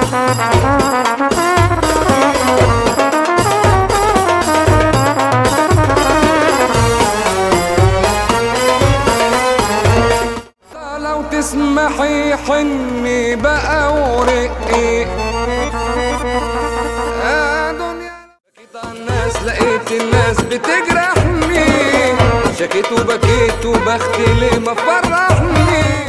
لو تسمحي حني بقى ورقي يا دنيا بكيت على الناس لقيت الناس بتجرحني شكيت وبكيت وبختي ليه ما فرحني